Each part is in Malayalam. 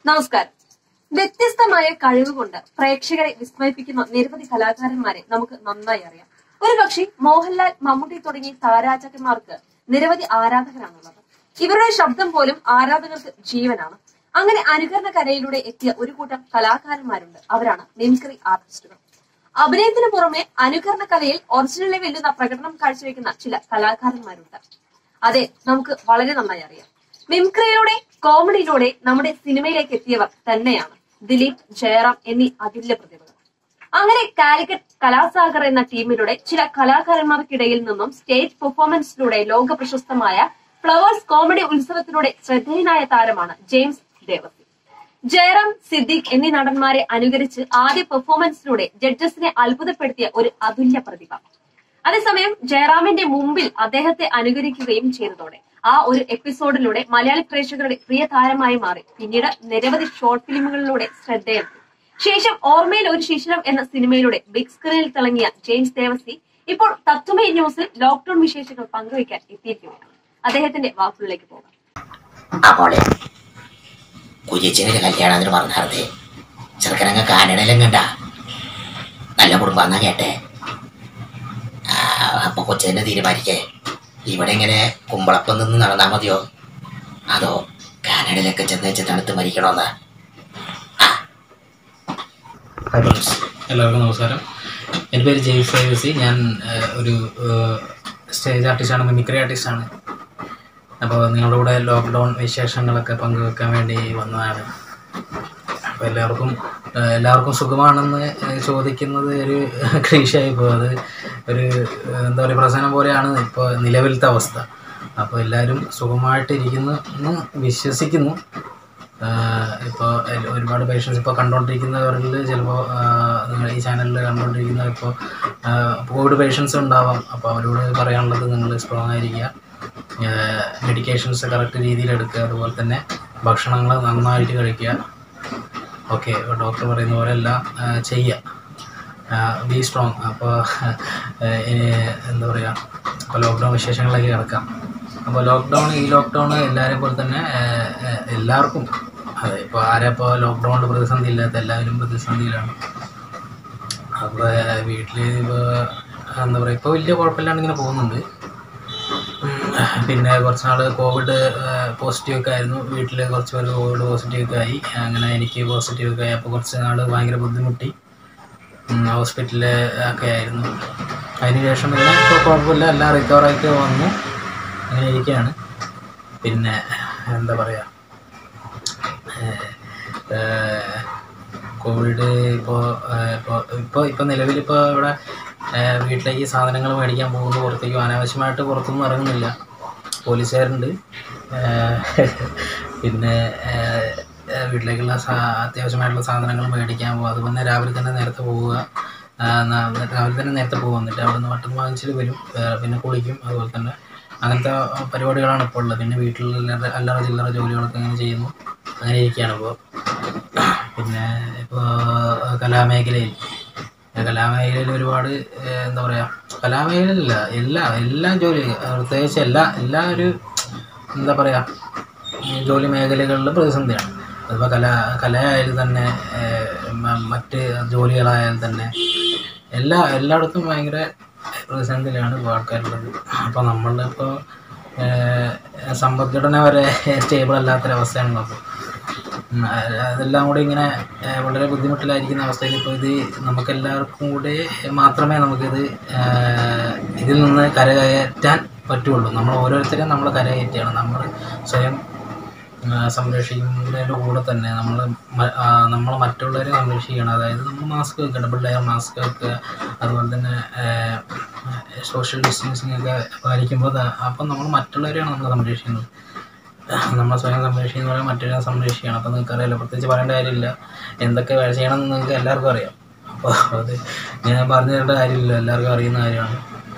നമസ്കാരം വ്യത്യസ്തമായ കഴിവുകൊണ്ട് പ്രേക്ഷകരെ വിസ്മയിപ്പിക്കുന്ന നിരവധി കലാകാരന്മാരെ നമുക്ക് നന്നായി അറിയാം ഒരു പക്ഷേ മോഹൻലാൽ മമ്മൂട്ടി തുടങ്ങിയ താരാചകന്മാർക്ക് നിരവധി ആരാധകരാണുള്ളത് ഇവരുടെ ശബ്ദം പോലും ആരാധകർക്ക് ജീവനാണ് അങ്ങനെ അനുകരണ കലയിലൂടെ എത്തിയ ഒരു കൂട്ടം കലാകാരന്മാരുണ്ട് അവരാണ് മിമിക്രി ആർട്ടിസ്റ്റുകൾ അഭിനയത്തിന് പുറമെ അനുകരണ കലയിൽ ഒറിജിനലെ വെല്ലുന്ന പ്രകടനം കാഴ്ചവെക്കുന്ന ചില കലാകാരന്മാരുണ്ട് അതെ നമുക്ക് വളരെ നന്നായി അറിയാം മിമിക്രിയിലൂടെ കോമഡിയിലൂടെ നമ്മുടെ സിനിമയിലേക്ക് എത്തിയവർ തന്നെയാണ് ദിലീപ് ജയറാം എന്നീ അതുല്യ പ്രതിഭകൾ അങ്ങനെ കാലിക്കറ്റ് കലാസാഗർ എന്ന ടീമിലൂടെ ചില കലാകാരന്മാർക്കിടയിൽ നിന്നും സ്റ്റേജ് പെർഫോമൻസിലൂടെ ലോക പ്രശസ്തമായ ഫ്ലവേഴ്സ് കോമഡി ഉത്സവത്തിലൂടെ ശ്രദ്ധേയനായ താരമാണ് ജെയിംസ് ദേവസി ജയറാം സിദ്ദീഖ് എന്നീ നടന്മാരെ അനുകരിച്ച് ആദ്യ പെർഫോമൻസിലൂടെ ജഡ്ജസിനെ അത്ഭുതപ്പെടുത്തിയ ഒരു അതുല്യ പ്രതിഭ അതേസമയം ജയറാമിന്റെ മുമ്പിൽ അദ്ദേഹത്തെ അനുകരിക്കുകയും ചെയ്തതോടെ ആ ഒരു എപ്പിസോഡിലൂടെ മലയാളി പ്രേക്ഷകരുടെ പ്രിയ താരമായി മാറി പിന്നീട് നിരവധി ഷോർട്ട് ഫിലിമുകളിലൂടെ ശ്രദ്ധേയമായി ശേഷം ഓർമ്മയിൽ ഒരു ശിശിരം എന്ന സിനിമയിലൂടെ ബിഗ് സ്ക്രീനിൽ തിളങ്ങിയ ജെയിംസ് ദേവസി ഇപ്പോൾ തത്വമേ ന്യൂസിൽ ലോക്ഡൌൺ വിശേഷങ്ങൾ പങ്കുവയ്ക്കാൻ എത്തിയിരിക്കുകയാണ് അദ്ദേഹത്തിന്റെ വാക്കുകളിലേക്ക് പോകാം അപ്പോളെ കുജിച്ചിനൊരു കല്യാണത്തിന് പറഞ്ഞാർന്നേ ചെറുക്കനങ്ങ് കാനഡയിലും കണ്ട നല്ല കുടുംബാന്നാ കേട്ടെ ആ, അപ്പൊ കൊച്ചിനെ തീരുമാനിക്കേ ഇവിടെ ഇങ്ങനെ കുമ്പളപ്പം നിന്ന് നടന്നാ മതിയോ അതോ കാനഡയിലൊക്കെ ചെന്ന് വെച്ച് തണുത്ത് മരിക്കണോന്ന് എല്ലാവർക്കും നമസ്കാരം എൻ്റെ പേര് ജെയ്സ് ഐവസി ഞാൻ ഏഹ്, ഒരു സ്റ്റേജ് ആർട്ടിസ്റ്റാണ് മിമിക്രി ആർട്ടിസ്റ്റാണ് അപ്പോൾ നിങ്ങളുടെ കൂടെ ലോക്ക്ഡൗൺ വിശേഷങ്ങളൊക്കെ പങ്കുവെക്കാൻ വേണ്ടി വന്നതാണ് അപ്പോൾ എല്ലാവർക്കും ഏഹ്, എല്ലാവർക്കും സുഖമാണെന്ന് ഏഹ്, ചോദിക്കുന്നത് ഒരു ക്ലീശയായി പോകും അത് ഒരു ഏഹ്, എന്താ പറയുക പ്രശ്നം പോലെയാണ് ഇപ്പോൾ നിലവിലത്തെ അവസ്ഥ അപ്പോൾ എല്ലാവരും സുഖമായിട്ടിരിക്കുന്നു എന്ന് വിശ്വസിക്കുന്നു ഇപ്പോൾ ഒരുപാട് പേഷ്യൻസ് ഇപ്പോൾ കണ്ടുകൊണ്ടിരിക്കുന്നവരിൽ ചിലപ്പോൾ നിങ്ങൾ ഈ ചാനലിൽ കണ്ടുകൊണ്ടിരിക്കുന്ന ഇപ്പോൾ കോവിഡ് പേഷ്യൻസ് ഉണ്ടാവാം അപ്പോൾ അവരോട് പറയാനുള്ളത് നിങ്ങൾ സ്ട്രോങ് ആയിരിക്കുക മെഡിക്കേഷൻസ് കറക്റ്റ് രീതിയിൽ എടുക്കുക അതുപോലെ തന്നെ ഭക്ഷണങ്ങൾ നന്നായിട്ട് കഴിക്കുക ഓക്കെ ഡോക്ടർ പറയുന്ന പോലെ എല്ലാം ആ, ചെയ്യുക ബി സ്ട്രോങ് അപ്പോൾ എന്താ പറയുക അപ്പോൾ ലോക്ക്ഡൗൺ വിശേഷങ്ങളിലേക്ക് കിടക്കാം അപ്പോൾ ലോക്ക്ഡൗൺ ഈ ലോക്ക്ഡൗൺ എല്ലാവരെയും പോലെ തന്നെ ആ, ആ, എല്ലാവർക്കും അതെ ഇപ്പോൾ ആരാ ഇപ്പോൾ ലോക്ക്ഡൗണിൽ പ്രതിസന്ധി ഇല്ലാത്ത എല്ലാവരും പ്രതിസന്ധിയിലാണ് അപ്പോൾ വീട്ടിൽ ഇപ്പോൾ എന്താ പറയുക ഇപ്പോൾ വലിയ കുഴപ്പമില്ലാണ്ട് ഇങ്ങനെ പോകുന്നുണ്ട് ഉം, പിന്നെ കുറച്ച് നാൾ കോവിഡ് പോസിറ്റീവ് ഒക്കെ ആയിരുന്നു വീട്ടിൽ കുറച്ച് പേർക്ക് കോവിഡ് പോസിറ്റീവ് ഒക്കെ ആയി അങ്ങനെ എനിക്ക് പോസിറ്റീവ് ഒക്കെ ആയി അപ്പോൾ കുറച്ച് നാൾ ഭയങ്കര ബുദ്ധിമുട്ടി ഹോസ്പിറ്റലിൽ ഒക്കെ ആയിരുന്നു അതിന് ശേഷം പിന്നെ ഇപ്പോൾ കുഴപ്പമില്ല എല്ലാം റിക്കവർ ആയിട്ട് വന്നു അങ്ങനെ ഇരിക്കുകയാണ് പിന്നെ എന്താ പറയുക കോവിഡ് ഇപ്പോൾ ഇപ്പോൾ ഇപ്പോൾ ഇപ്പോൾ നിലവിലിപ്പോൾ ഇവിടെ ഏഹ് വീട്ടിലേക്ക് സാധനങ്ങൾ മേടിക്കാൻ പോകുന്നു പുറത്തേക്ക് അനാവശ്യമായിട്ട് പുറത്തൊന്നും ഇറങ്ങുന്നില്ല പോലീസുകാരുണ്ട് ഏഹ് പിന്നെ ഏഹ് ഏഹ് വീട്ടിലേക്കുള്ള സാ അത്യാവശ്യമായിട്ടുള്ള സാധനങ്ങൾ മേടിക്കാൻ പോകുക അതുപോലെ രാവിലെ തന്നെ നേരത്തെ പോവുക ആഹ് ന- രാവിലെ തന്നെ നേരത്തെ പോകും എന്നിട്ട് അവിടെ നിന്ന് വട്ടം വാങ്ങിച്ചിട്ട് വരും ഏഹ് പിന്നെ കുളിക്കും അതുപോലെ തന്നെ അങ്ങനത്തെ പരിപാടികളാണ് ഇപ്പോൾ ഉള്ളത് പിന്നെ വീട്ടിലുള്ള അല്ലറ- അല്ലറ ചില്ലറ ജോലികളൊക്കെ അങ്ങനെ ചെയ്യുന്നു അങ്ങനെ ഇരിക്കുകയാണ് ഇപ്പോൾ പിന്നെ ഇപ്പോൾ കലാമേഖലയിൽ കലാമേഖലയിൽ ഒരുപാട് ഏഹ്, എന്താ പറയുക കലാമേഖലയിലല്ല എല്ലാ എല്ലാ ജോലി പ്രത്യേകിച്ച് എല്ലാ എല്ലാ ഒരു എന്താ പറയുക ജോലി മേഖലകളിലും പ്രതിസന്ധിയാണ് അതിപ്പോൾ കല കലയായാലും തന്നെ ഏഹ്, മ- മറ്റ് ജോലികളായാലും തന്നെ എല്ലാ എല്ലായിടത്തും ഭയങ്കര പ്രതിസന്ധിയിലാണ് ഇപ്പോൾ ആൾക്കാരുള്ളത് അപ്പോൾ നമ്മളുടെ ഇപ്പോൾ സമ്പദ്ഘടന വരെ സ്റ്റേബിൾ അല്ലാത്തൊരവസ്ഥയാണല്ലോ അപ്പോൾ ഉം, അ- അതെല്ലാം കൂടി ഇങ്ങനെ ഏഹ്, വളരെ ബുദ്ധിമുട്ടിലായിരിക്കുന്ന അവസ്ഥയിൽ ഇപ്പോൾ ഇത് നമുക്കെല്ലാവർക്കും കൂടെ മാത്രമേ നമുക്കിത് ഏഹ്, ഇതിൽ നിന്ന് കരകയറ്റാൻ പറ്റുള്ളൂ നമ്മൾ ഓരോരുത്തരെയും നമ്മൾ കരകയറ്റുകയാണ് നമ്മൾ സ്വയം ആ, സംരക്ഷിക്കുന്നതിൻ്റെ കൂടെ തന്നെ നമ്മൾ നമ്മൾ മറ്റുള്ളവരെ സംരക്ഷിക്കണം അതായത് നമ്മൾ മാസ്ക് വെക്കുക ഡബിൾ ലെയർ മാസ്ക് വെക്കുക അതുപോലെ തന്നെ സോഷ്യൽ ഡിസ്റ്റൻസിങ് ഒക്കെ പാലിക്കുമ്പോൾ ദാ- അപ്പം നമ്മൾ മറ്റുള്ളവരെയാണ് നമ്മൾ സംരക്ഷിക്കുന്നത് നമ്മൾ സ്വയം സംരക്ഷിക്കുന്ന പോലെ മറ്റൊരാളെ സംരക്ഷിക്കണം അപ്പോൾ നിങ്ങൾക്ക് അറിയാലോ പ്രത്യേകിച്ച് പറയേണ്ട കാര്യമില്ല എന്തൊക്കെ ചെയ്യണമെന്ന് നിങ്ങൾക്ക് എല്ലാവർക്കും അറിയാം അപ്പോൾ അത് ഞാൻ പറഞ്ഞു തരേണ്ട കാര്യമില്ല എല്ലാവർക്കും അറിയുന്ന കാര്യമാണ്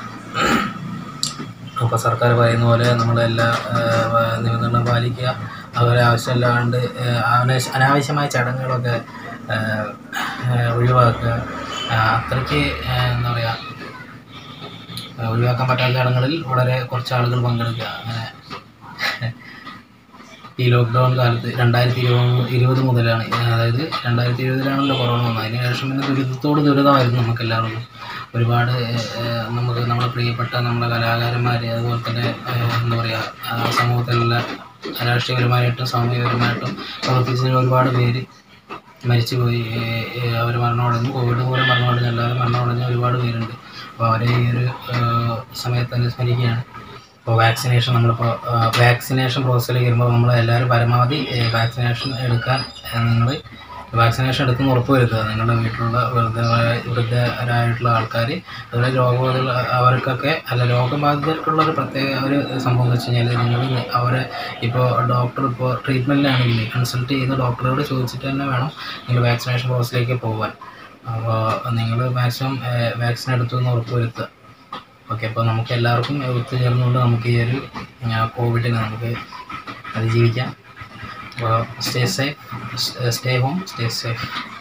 അപ്പോൾ സർക്കാർ പറയുന്ന പോലെ നമ്മളെല്ലാ ഏഹ്, നിബന്ധനകളും പാലിക്കുക അതുപോലെ ആവശ്യമില്ലാണ്ട് ഏഹ്, അനാവശ്യ- അനാവശ്യമായ ചടങ്ങുകളൊക്കെ ഏഹ്, ഏഹ്, ഒഴിവാക്കുക ആഹ്, അത്രയ്ക്ക് ഏഹ്, എന്താ പറയുക ഏഹ്, ഒഴിവാക്കാൻ പറ്റാത്ത ചടങ്ങുകളിൽ വളരെ കുറച്ച് ആളുകൾ പങ്കെടുക്കുക അങ്ങനെ ഈ ലോക്ക്ഡൗൺ കാലത്ത് രണ്ടായിരത്തി ഇരുപത് ഇരുപത് മുതലാണ് അതായത് രണ്ടായിരത്തി ഇരുപതിലാണല്ലോ കൊറോണ വന്നത് അതിന് ശേഷം പിന്നെ ദുരിതത്തോട് ദുരിതമായിരുന്നു നമുക്ക് എല്ലാവർക്കും ഒരുപാട് ഏഹ്, നമുക്ക് നമ്മുടെ പ്രിയപ്പെട്ട നമ്മുടെ കലാകാരന്മാർ അതുപോലെ തന്നെ ഏഹ്, എന്താ പറയുക ആ സമൂഹത്തിലുള്ള രാഷ്ട്രീയപരമായിട്ടും സാമൂഹികപരമായിട്ടും പ്രവർത്തിച്ചതിന് ഒരുപാട് പേര് മരിച്ചുപോയി അവർ മരണമടഞ്ഞു കോവിഡ് മൂലം മരണമടഞ്ഞു എല്ലാവരും മരണമടഞ്ഞ ഒരുപാട് പേരുണ്ട് അപ്പോൾ അവരെ ഈ ഒരു ഏഹ്, സമയത്ത് അനുസ്മരിക്കുകയാണ് ഇപ്പോൾ വാക്സിനേഷൻ നമ്മളിപ്പോൾ വാക്സിനേഷൻ പ്രോസസ്സിലേക്ക് വരുമ്പോൾ നമ്മൾ എല്ലാവരും പരമാവധി വാക്സിനേഷൻ എടുക്കാൻ നിങ്ങൾ വാക്സിനേഷൻ എടുക്കുന്ന ഉറപ്പ് വരുത്തുക നിങ്ങളുടെ വീട്ടിലുള്ള വൃദ്ധ വൃദ്ധരായിട്ടുള്ള ആൾക്കാർ അതുപോലെ രോഗബാധിത അവർക്കൊക്കെ അല്ല രോഗബാധിതർക്കുള്ള ഒരു പ്രത്യേക ഒരു സംഭവം എന്ന് വെച്ച് കഴിഞ്ഞാൽ നിങ്ങൾ അവരെ ഇപ്പോൾ ഡോക്ടർ ഇപ്പോൾ ട്രീറ്റ്മെൻറ്റിലാണെങ്കിൽ കൺസൾട്ട് ചെയ്ത് ഡോക്ടറോട് ചോദിച്ചിട്ട് തന്നെ വേണം നിങ്ങൾ വാക്സിനേഷൻ പ്രോസസ്സിലേക്ക് പോകാൻ അപ്പോൾ നിങ്ങൾ മാക്സിമം വാക്സിൻ എടുത്തു എന്ന് ഉറപ്പ് വരുത്തുക ഓക്കെ അപ്പോൾ നമുക്ക് എല്ലാവർക്കും ഒത്തുചേർന്നുകൊണ്ട് നമുക്ക് ഈ ഒരു ആ, കോവിഡിനെ നമുക്ക് അതിജീവിക്കാം അപ്പോൾ stay safe stay home stay safe